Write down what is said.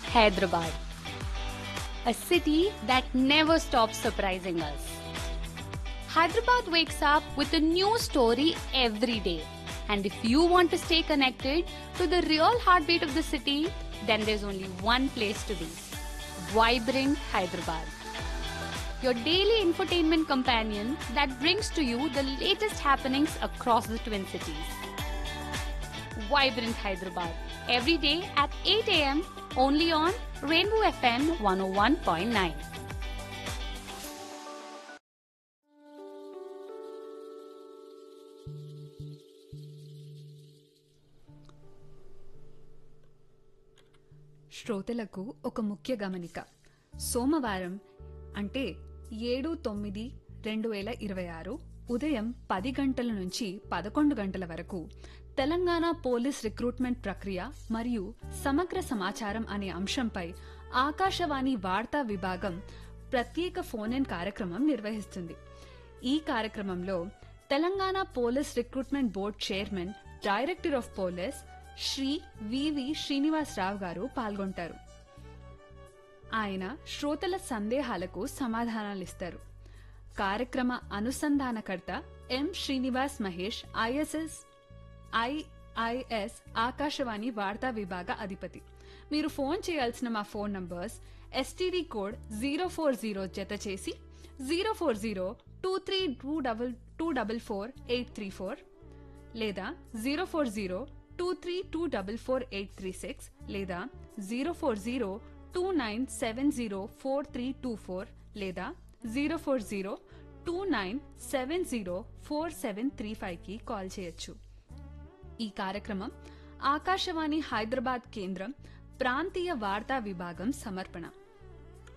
Hyderabad. A city that never stops surprising us. Hyderabad wakes up with a new story every day. And if you want to stay connected to the real heartbeat of the city, then there's only one place to be Vibrant Hyderabad. Your daily infotainment companion that brings to you the latest happenings across the Twin Cities. Vibrant Hyderabad every day at 8 a.m. only on Rainbow FM 101.9. శ్రోతలకు ఒక ముఖ్య గమనిక సోమవారం అంటే ఏడు తొమ్మిది రెండు వేల ఇరవై ఆరు ఉదయం పది గంటల నుంచి పదకొండు గంటల వరకు తెలంగాణ పోలీస్ రిక్రూట్మెంట్ ప్రక్రియ మరియు సమగ్ర సమాచారం అనే అంశంపై ఆకాశవాణి వార్తా విభాగం ప్రత్యేక ఫోన్ ఇన్ కార్యక్రమం నిర్వహిస్తుంది ఈ కార్యక్రమంలో Telangana police recruitment board chairman director of police Shri VV Srinivasarao గారు పాల్గొంటారు ఆయన శ్రోతల సందేహాలకు సమాధానాలిస్తారు కార్యక్రమ అనుసంధానకర్త M Srinivas Mahesh ISS IIS Akashvani వార్తా విభాగ అధిపతి మీరు ఫోన్ చేయాల్సిన మా phone numbers STD code zero four zero జత చేసి zero four zero two three two double two double four eight three four లేదా zero four zero two three two double four eight three six లేదా zero four zero two nine seven zero four three two four లేదా zero four zero two nine seven zero four seven three ఫైవ్కి call చేయొచ్చు ఈ కార్యక్రమం ఆకాశవాణి హైదరాబాద్ కేంద్రం ప్రాంతీయ వార్తా విభాగం సమర్పణ